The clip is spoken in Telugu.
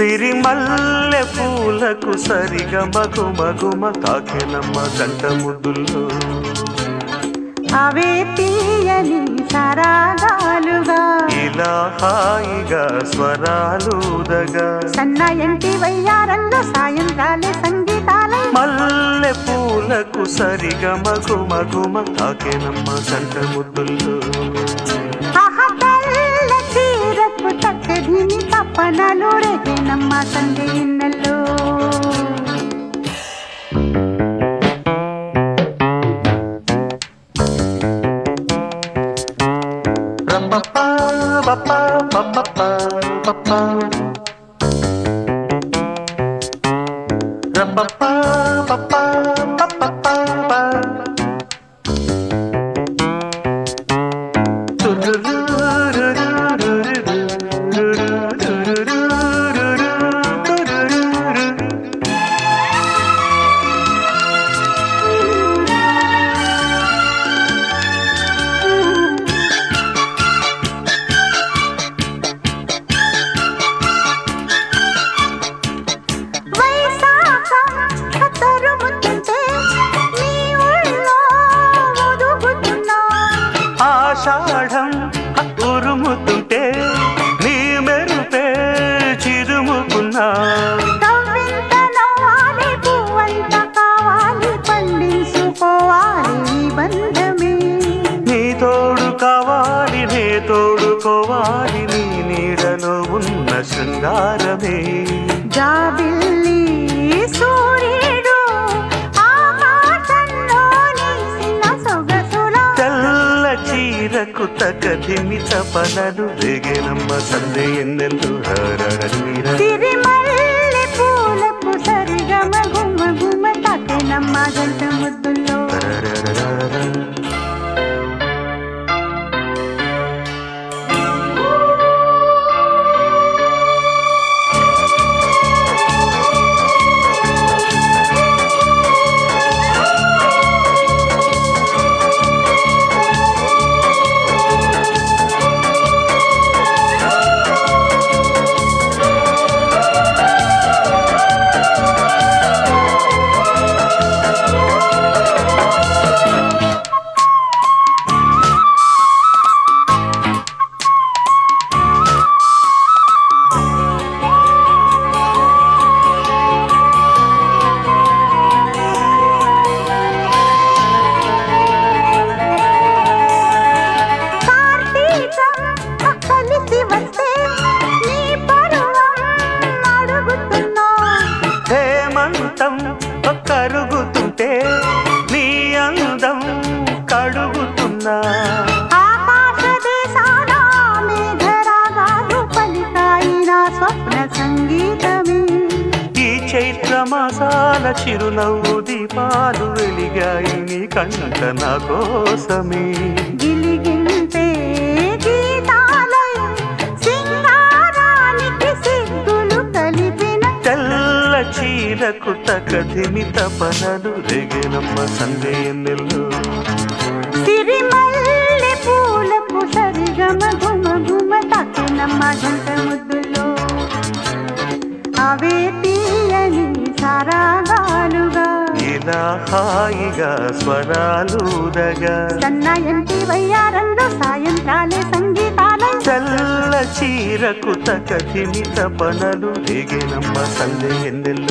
సిరిమల్లె పూలకు సరిగ మగు మగుమ తాకెనమ్మ గంట ముద్దుల్లో అవే తీయని సరాగాలుగా ఇలా హాయిగా స్వరాలుదగా సన్నాయంటి వయ్యారంలో సాయంకాలే సంగీతాలై మల్లె పూలకు సరిగ మగు మగుమ తాకెనమ్మ గంట ముద్దుల్లో ఆహ తెల్ల చీరకు తక్కదిని తప్పనలు రేగేనమ్మ సందే ఇన్నెల్లో రమ్మప్పా బప్పా బప్పప్పా బప్పా రమ్మప్పా బప్పా బప్పప్పా బా. వైశాఖం కత్తరుముతుంటే నీ ఊళ్ళో ఒదుగుతున్నా ఆషాఢం ఉరుముతుంటే నీ మెరుపే చిరుముకున్నా కవ్వింత నవ్వాలి పువ్వంత కావాలి పండించుకోవాలి ఈ బంధమే నీ తోడు కావాలి నే తోడుకోవాలి నీ నీడలో ఉన్న శృంగారమే జాబిల్లి సూర్యుడు ఆకాశంలోని చిన్న సొగసుల తెల్ల చీరకు తగదిమి తపనలు రేగెనమ్మ సందే ఎన్నెల్లు హరడీర సిరిమల్లె పూలకు సరిగమ గుమ గుమ తాకెనమ్మ గంట ముద్దుల్లో కార్తీకం కలిసి వస్తే నీ పరువం అడుగుతున్నా హేమంతం కరుగుతుంటే నీ అందం కడుగుతున్నా ఆకాశ దేశాన మేఘరాగాలు పలికాయి నా స్వప్న సంగీతమే ఈ చైత్ర మాసాల చిరునవ్వు దీపాలు వెలిగాయి నీ కంట నా కోసమే గిలిగింతే గీతాలై సింగారానికి సిగ్గులు కలిపిన తెల్ల చీరకు తగదిమి తపనలు రేగెనమ్మ సందే ఎన్నెల్లు సిరిమల్లె పూలకు సరిగమ గుమ గుమ తాకినమ్మ గంట ముద్దులో అవే తీయని సరాగాలుగా ఇలా హాయిగా స్వరాలుదగా సన్నాయంటి వయ్యారంలో సాయంకాలే సంగీతాలై తెల్ల చీరకు తగదిమి తపనలు రేగెనమ్మ సందే ఎన్నెల్లు